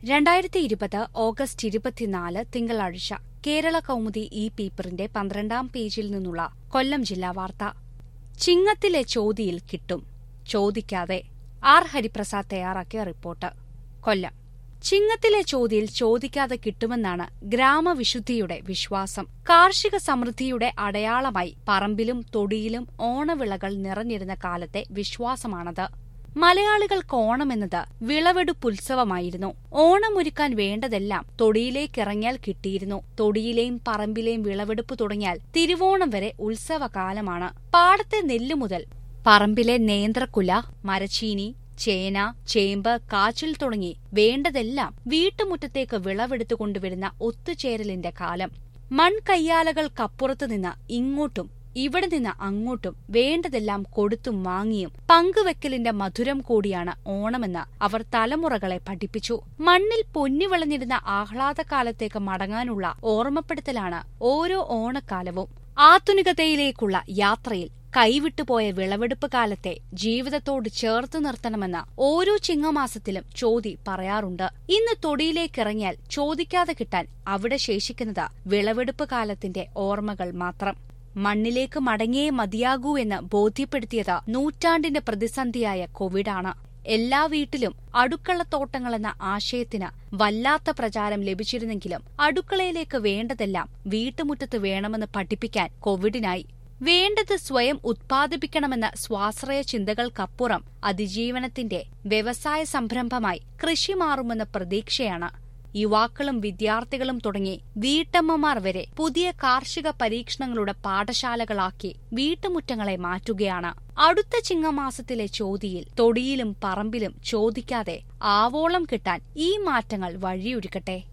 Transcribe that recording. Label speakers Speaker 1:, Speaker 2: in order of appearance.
Speaker 1: രണ്ടായിരത്തി ഇരുപത് ഓഗസ്റ്റ് ഇരുപത്തിനാല് തിങ്കളാഴ്ച കേരള കൗമുദി ഈ പേപ്പറിന്റെ പന്ത്രണ്ടാം പേജിൽ നിന്നുള്ള കൊല്ലം ജില്ലാ വാർത്ത ചിങ്ങത്തിലെ ചോതിയിൽ കിട്ടും ചോദിക്കാതെ ആർ ഹരിപ്രസാദ് തയ്യാറാക്കിയ റിപ്പോർട്ട് കൊല്ലം ചിങ്ങത്തിലെ ചോതിയിൽ ചോദിക്കാതെ കിട്ടുമെന്നാണ് ഗ്രാമവിശുദ്ധിയുടെ വിശ്വാസം കാർഷിക സമൃദ്ധിയുടെ അടയാളമായി പറമ്പിലും തൊടിയിലും ഓണവിളകൾ നിറഞ്ഞിരുന്ന കാലത്തെ വിശ്വാസമാണത് മലയാളികൾക്ക് ഓണമെന്നത് വിളവെടുപ്പുത്സവമായിരുന്നു ഓണമൊരുക്കാൻ വേണ്ടതെല്ലാം തൊടിയിലേക്കിറങ്ങിയാൽ കിട്ടിയിരുന്നു തൊടിയിലെയും പറമ്പിലെയും വിളവെടുപ്പ് തുടങ്ങിയാൽ തിരുവോണം വരെ ഉത്സവകാലമാണ് പാടത്തെ നെല്ല് മുതൽ പറമ്പിലെ നേന്ത്രക്കുല മരച്ചീനി ചേന ചേമ്പ് കാച്ചിൽ തുടങ്ങി വേണ്ടതെല്ലാം വീട്ടുമുറ്റത്തേക്ക് വിളവെടുത്തു കൊണ്ടുവരുന്ന ഒത്തുചേരലിന്റെ കാലം മൺകയ്യാലകൾക്കപ്പുറത്തു നിന്ന് ഇങ്ങോട്ടും ഇവിടെ നിന്ന് അങ്ങോട്ടും വേണ്ടതെല്ലാം കൊടുത്തും വാങ്ങിയും പങ്കുവെക്കലിന്റെ മധുരം കൂടിയാണ് ഓണമെന്ന് അവർ തലമുറകളെ പഠിപ്പിച്ചു മണ്ണിൽ പൊന്നി വിളഞ്ഞിരുന്ന ആഹ്ലാദകാലത്തേക്ക് മടങ്ങാനുള്ള ഓർമ്മപ്പെടുത്തലാണ് ഓരോ ഓണക്കാലവും ആധുനികതയിലേക്കുള്ള യാത്രയിൽ കൈവിട്ടുപോയ വിളവെടുപ്പ് കാലത്തെ ജീവിതത്തോട് ചേർത്ത് നിർത്തണമെന്ന് ഓരോ ചിങ്ങമാസത്തിലും ചോതി പറയാറുണ്ട് ഇന്ന് തൊടിയിലേക്കിറങ്ങിയാൽ ചോദിക്കാതെ കിട്ടാൻ അവിടെ ശേഷിക്കുന്നത് വിളവെടുപ്പ് കാലത്തിന്റെ ഓർമ്മകൾ മാത്രം മണ്ണിലേക്ക് മടങ്ങിയേ മതിയാകൂ എന്ന് ബോധ്യപ്പെടുത്തിയത് നൂറ്റാണ്ടിന്റെ പ്രതിസന്ധിയായ കോവിഡാണ് എല്ലാ വീട്ടിലും അടുക്കളത്തോട്ടങ്ങളെന്ന ആശയത്തിന് വല്ലാത്ത പ്രചാരം ലഭിച്ചിരുന്നെങ്കിലും അടുക്കളയിലേക്ക് വേണ്ടതെല്ലാം വീട്ടുമുറ്റത്ത് വേണമെന്ന് പഠിപ്പിക്കാൻ കോവിഡിനായി വേണ്ടത് സ്വയം ഉത്പാദിപ്പിക്കണമെന്ന സ്വാശ്രയ ചിന്തകൾക്കപ്പുറം അതിജീവനത്തിന്റെ വ്യവസായ സംരംഭമായി കൃഷി മാറുമെന്ന പ്രതീക്ഷയാണ് യുവാക്കളും വിദ്യാർത്ഥികളും തുടങ്ങി വീട്ടമ്മമാർ വരെ പുതിയ കാർഷിക പരീക്ഷണങ്ങളുടെ പാഠശാലകളാക്കി വീട്ടുമുറ്റങ്ങളെ മാറ്റുകയാണ് അടുത്ത ചിങ്ങമാസത്തിലെ ചോതിയിൽ തൊടിയിലും പറമ്പിലും ചോദിക്കാതെ ആവോളം കിട്ടാൻ ഈ മാറ്റങ്ങൾ വഴിയൊരുക്കട്ടെ